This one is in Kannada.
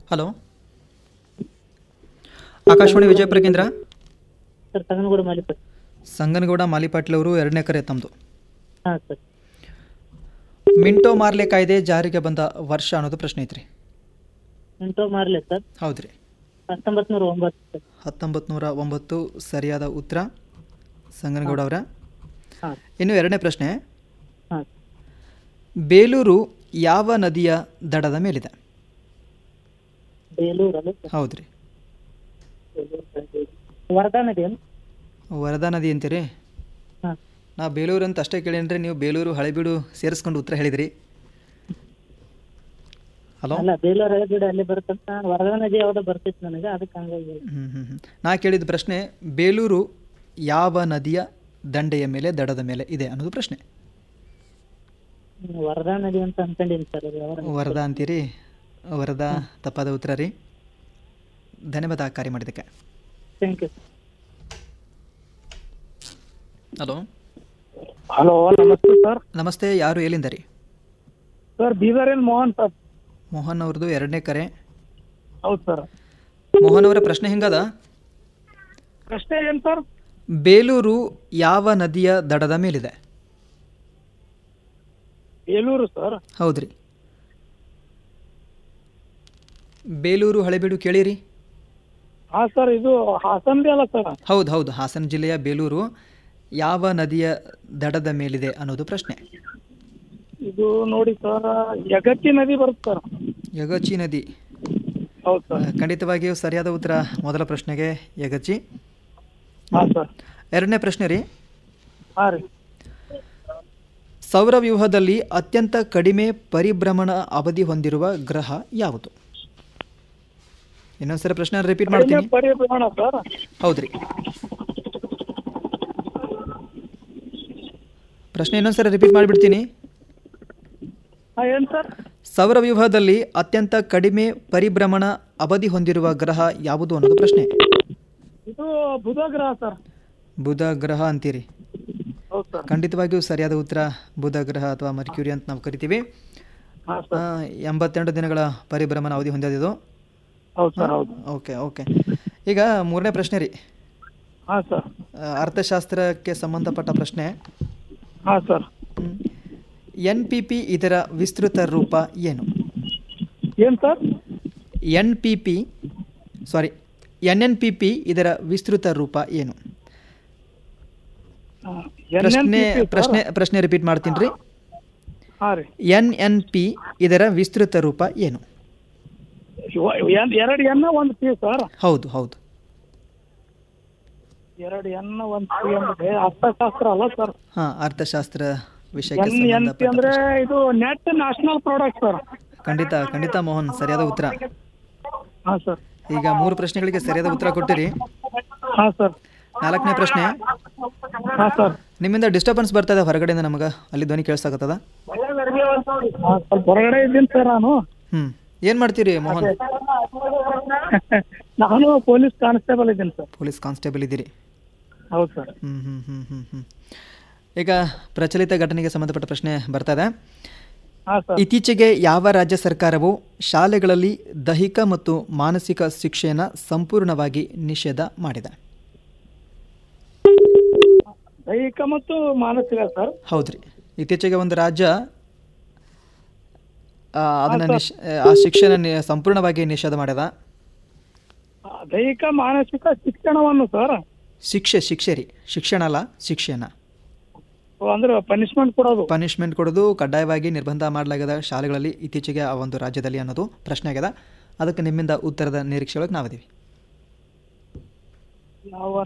ಹಲೋ ಆಕಾಶವಾಣಿ ವಿಜಯಪುರ ಕೇಂದ್ರ ಸರ್ ತಗನಗೂಡ ಮಾಲಿಪಟ್ ಸಂಗನಗೌಡ ಮಾಲಿಪಾಟ್ಲ್ ಅವರು ಎರಡನೇ ಕರೆ ತಮ್ಮದು ಹಾಂ ಸರ್ ಮಿಂಟೋ ಮಾರ್ಲೆ ಕಾಯ್ದೆ ಜಾರಿಗೆ ಬಂದ ವರ್ಷ ಅನ್ನೋದು ಪ್ರಶ್ನೆ ಐತ್ರಿ ಎಂಟೋ ಮಾರ್ಲೆ ಸರ್ ಹೌದ್ರಿ ಹತ್ತೊಂಬತ್ತು ನೂರ ಒಂಬತ್ತು ಸರ್ ಹತ್ತೊಂಬತ್ತು ನೂರ ಒಂಬತ್ತು ಸರಿಯಾದ ಉತ್ತರ ಸಂಗನಗೌಡ ಅವರ ಹಾಂ ಇನ್ನು ಎರಡನೇ ಪ್ರಶ್ನೆ ಹಾಂ ಬೇಲೂರು ಯಾವ ನದಿಯ ದಡದ ಮೇಲಿದೆ ಬೇಲೂರಲ್ಲ ಸರ್ ಹೌದ್ರಿ ಬೇಲೂರು ವರ್ಧಾ ನದಿ ಅಲ್ಲ ವರದಾ ನದಿ ಅಂತೀರಿ ಹಾಂ ನಾ ಬೇಲೂರು ಅಂತ ಅಷ್ಟೇ ಕೇಳೇನ್ರಿ ನೀವು ಬೇಲೂರು ಹಳೆಬೀಡು ಸೇರಿಸ್ಕೊಂಡು ಉತ್ತರ ಹೇಳಿದ್ರಿ ಹಲೋ ಅಲ್ಲ ಬೇಲೂರು ಹಳೆಬೀಡು ಅಲ್ಲಿ ಬರುತ್ತಂತ ವರ್ಧಾ ನದಿ ಯಾವ್ದೋ ಬರ್ತಿತ್ತು ನನಗೆ ಅದಕ್ಕೆ ಹಂಗಾಗಿ ಹ್ಞೂ ಹ್ಞೂ ಹ್ಞೂ ನಾ ಕೇಳಿದ ಪ್ರಶ್ನೆ ಬೇಲೂರು ಯಾವ ನದಿಯ ದಂಡೆಯ ಮೇಲೆ ದಡದ ಮೇಲೆ ಇದೆ ಅನ್ನೋದು ಪ್ರಶ್ನೆ ಹ್ಮ್, ವರ್ಧಾ ನದಿ ಅಂತ ಅನ್ಕೊಂಡಿನಿ ಸರ್ ಅದು ಯಾವ್ದು ವರದಾ ಅಂತೀರಿ ವರದಾ ತಪ್ಪಾದ ಉತ್ತರ ರೀ ಧನ್ಯವಾದ ಕಾರ್ಯ ಮಾಡಿದ್ದಕ್ಕೆ ಥ್ಯಾಂಕ್ ಯು ಹಲೋ ಹಲೋ ನಮಸ್ತೆ ಸರ್ ನಮಸ್ತೆ ಯಾರು ಎಲ್ಲಿಂದ ರೀ ಸರ್ ಬೀದರಿನ್ ಮೋಹನ್ ಸರ್ ಮೋಹನ್ ಅವ್ರದ್ದು ಎರಡನೇ ಕರೆ ಹೌದು ಸರ್ ಮೋಹನ್ ಅವರ ಪ್ರಶ್ನೆ ಹಿಂಗದ ಪ್ರಶ್ನೆ ಏನು ಸರ್ ಬೇಲೂರು ಯಾವ ನದಿಯ ದಡದ ಮೇಲಿದೆ ಬೇಲೂರು ಸರ್ ಹೌದ್ರಿ ಬೇಲೂರು ಹಳೆಬೀಡು ಕೇಳಿರಿ ಹಾಂ ಸರ್ ಇದು ಹಾಸನ್ದೇ ಅಲ್ಲ ಸರ್ ಹೌದು ಹೌದು ಹಾಸನ ಜಿಲ್ಲೆಯ ಬೇಲೂರು ಯಾವ ನದಿಯ ದಡದ ಮೇಲಿದೆ ಅನ್ನೋದು ಪ್ರಶ್ನೆ ಇದು ನೋಡಿ ಸರ್ ಯಗಚಿ ನದಿ ಬರುತ್ತೆ ಸರ್ ಯಗಚಿ ನದಿ ಹೌದು ಆ, ಸರ್ ಖಂಡಿತವಾಗಿಯೂ ಸರಿಯಾದ ಉತ್ತರ ಮೊದಲ ಪ್ರಶ್ನೆಗೆ ಯಗಚಿ ಹಾಂ ಸರ್ ಎರಡನೇ ಪ್ರಶ್ನೆ ರೀ ಹಾಂ ರೀ ಸೌರವ್ಯೂಹದಲ್ಲಿ ಅತ್ಯಂತ ಕಡಿಮೆ ಪರಿಭ್ರಮಣ ಅವಧಿ ಹೊಂದಿರುವ ಗ್ರಹ ಯಾವುದು ಇನ್ನೊಂದ್ಸರಿ ಪ್ರಶ್ನೆ ರಿಪೀಟ್ ಮಾಡ್ತೀನಿ ಪರಿಭ್ರಮಣ ಸರ್ ಹೌದ್ರಿ ಪ್ರಶ್ನೆ ಇನ್ನೊಂದ್ಸರಿ ರಿಪೀಟ್ ಮಾಡಿಬಿಡ್ತೀನಿ ಹಾಂ ಏನು ಸರ್ ಸೌರವ್ಯೂಹದಲ್ಲಿ ಅತ್ಯಂತ ಕಡಿಮೆ ಪರಿಭ್ರಮಣ ಅವಧಿ ಹೊಂದಿರುವ ಗ್ರಹ ಯಾವುದು ಅನ್ನೋದು ಪ್ರಶ್ನೆ ಇದು ಬುಧ ಗ್ರಹ ಸರ್ ಬುಧ ಗ್ರಹ ಅಂತೀರಿ ಹೌದು ಸರ್ ಖಂಡಿತವಾಗಿಯೂ ಸರಿಯಾದ ಉತ್ತರ ಬುಧ ಗ್ರಹ ಅಥವಾ ಮರ್ಕ್ಯೂರಿ ಅಂತ ನಾವು ಕರಿತೀವಿ ಹಾಂ ಆ, ಸರ್ ಎಂಬತ್ತೆರಡು ದಿನಗಳ ಪರಿಭ್ರಮಣ ಅವಧಿ ಹೊಂದಿದ್ದು ಹೌದು ಸರ್ ಹೌದು ಓಕೆ ಓಕೆ ಈಗ ಮೂರನೇ ಪ್ರಶ್ನೆ ರೀ ಹಾಂ ಸರ್ ಆ, ಅರ್ಥಶಾಸ್ತ್ರಕ್ಕೆ ಸಂಬಂಧಪಟ್ಟ ಪ್ರಶ್ನೆ ಹಾಂ ಸರ್ ಎನ್ ಪಿ ಪಿ ಇದರ ವಿಸ್ತೃತ ರೂಪ ಏನು ಏನು sir N P P sorry N N P P ಇದರ ವಿಸ್ತೃತ ರೂಪ ಏನು ಪ್ರಶ್ನೆ ಪ್ರಶ್ನೆ ಪ್ರಶ್ನೆ ರಿಪೀಟ್ ಮಾಡ್ತೀನಿ ರೀ ಹಾಂ ರೀ ಎನ್ ಎನ್ ಪಿ ಇದರ ವಿಸ್ತೃತ ರೂಪ ಏನು ಎರಡು ಎನ್ನ ಒಂದು ಪಿ ಸರ್ ಹೌದು ಹೌದು ಎರಡು ಎನ್ ಒಂದು ಪಿ ಅಂದ್ರೆ ಅರ್ಥಶಾಸ್ತ್ರ ಅಲ್ಲ ಸರ್ ಹಾಂ ಅರ್ಥಶಾಸ್ತ್ರ ವಿಷಯಕ್ಕೆ ಎನ್ ಎನ್ ಪಿ ಸಂಬಂಧಪಟ್ಟ ಅಂದ್ರೆ ಪ್ರಶ್ನೆ. ಇದು ನೆಟ್ ನ್ಯಾಷನಲ್ ಪ್ರಾಡಕ್ಟ್ ಸರ್ ಖಂಡಿತ ಖಂಡಿತ ಮೋಹನ್ ಸರಿಯಾದ ಉತ್ತರ ಹಾಂ ಸರ್ ಈಗ ಮೂರು ಪ್ರಶ್ನೆಗಳಿಗೆ ಸರಿಯಾದ ಉತ್ತರ ಕೊಟ್ಟಿರಿ ಹಾಂ ಸರ್ ನಾಲ್ಕನೇ ಪ್ರಶ್ನೆ ಹಾಂ ಸರ್ ನಿಮ್ಮಿಂದ ಡಿಸ್ಟರ್ಬೆನ್ಸ್ ಬರ್ತದೆ ಹೊರಗಡೆಯಿಂದ ನಮಗೆ ಅಲ್ಲಿ ಧ್ವನಿ ಕೇಳಿಸಾಕತ್ತದ ಹಾಂ ಸ್ವಲ್ಪ ಹೊರಗಡೆ ಇದ್ದೀನಿ ಸರ್ ನಾನು ಹ್ಞೂ ಏನು ಮಾಡ್ತೀರಿ ಮೋಹನ್ ನಾನು ಪೊಲೀಸ್ ಕಾನ್ಸ್ಟೇಬಲ್ ಇದ್ದೀನಿ ಸರ್ ಪೊಲೀಸ್ ಕಾನ್ಸ್ಟೇಬಲ್ ಇದ್ದೀರಿ ಹೌದು ಸರ್ ಹ್ಞೂ ಹ್ಞೂ ಹ್ಞೂ ಹ್ಞೂ ಹ್ಞೂ ಈಗ ಪ್ರಚಲಿತ ಘಟನೆಗೆ ಸಂಬಂಧಪಟ್ಟ ಪ್ರಶ್ನೆ ಬರ್ತದೆ ಹಾಂ ಸರ್ ಇತ್ತೀಚೆಗೆ ಯಾವ ರಾಜ್ಯ ಸರ್ಕಾರವು ಶಾಲೆಗಳಲ್ಲಿ ದೈಹಿಕ ಮತ್ತು ಮಾನಸಿಕ ಶಿಕ್ಷೆಯನ್ನು ಸಂಪೂರ್ಣವಾಗಿ ನಿಷೇಧ ಮಾಡಿದೆ ದೈಹಿಕ ಮತ್ತು ಮಾನಸಿಕ ಸರ್ ಹೌದ್ರಿ ಇತ್ತೀಚೆಗೆ ಒಂದು ರಾಜ್ಯ ಆ, ಅದನ್ನ ಹಾ, ನಿಷ್ ಆ ಶಿಕ್ಷೆನ ನಿ- ಸಂಪೂರ್ಣವಾಗಿ ನಿಷೇಧ ಮಾಡ್ಯದ ಆ, ದೈಹಿಕ ಮಾನಸಿಕ ಶಿಕ್ಷಣವನ್ನು ಸರ್ ಶಿಕ್ಷೆ ಶಿಕ್ಷೆ ರೀ ಶಿಕ್ಷಣ ಅಲ್ಲ ಶಿಕ್ಷೆನ ಅಂದ್ರೆ ಪನಿಷ್ಮೆಂಟ್ ಕೊಡೋದು ಪನಿಷ್ಮೆಂಟ್ ಕೊಡೋದು ಕಡ್ಡಾಯವಾಗಿ ನಿರ್ಬಂಧ ಮಾಡಲಾಗ್ಯದ ಶಾಲೆಗಳಲ್ಲಿ ಇತ್ತೀಚೆಗೆ ಆ ಒಂದು ರಾಜ್ಯದಲ್ಲಿ ಅನ್ನೋದು ಪ್ರಶ್ನೆ ಆಗ್ಯದ ಅದಕ್ಕೆ ನಿಮ್ಮಿಂದ ಉತ್ತರದ ನಿರೀಕ್ಷೆ ಒಳಗೆ ನಾವಿದ್ದೀವಿ ಯಾವ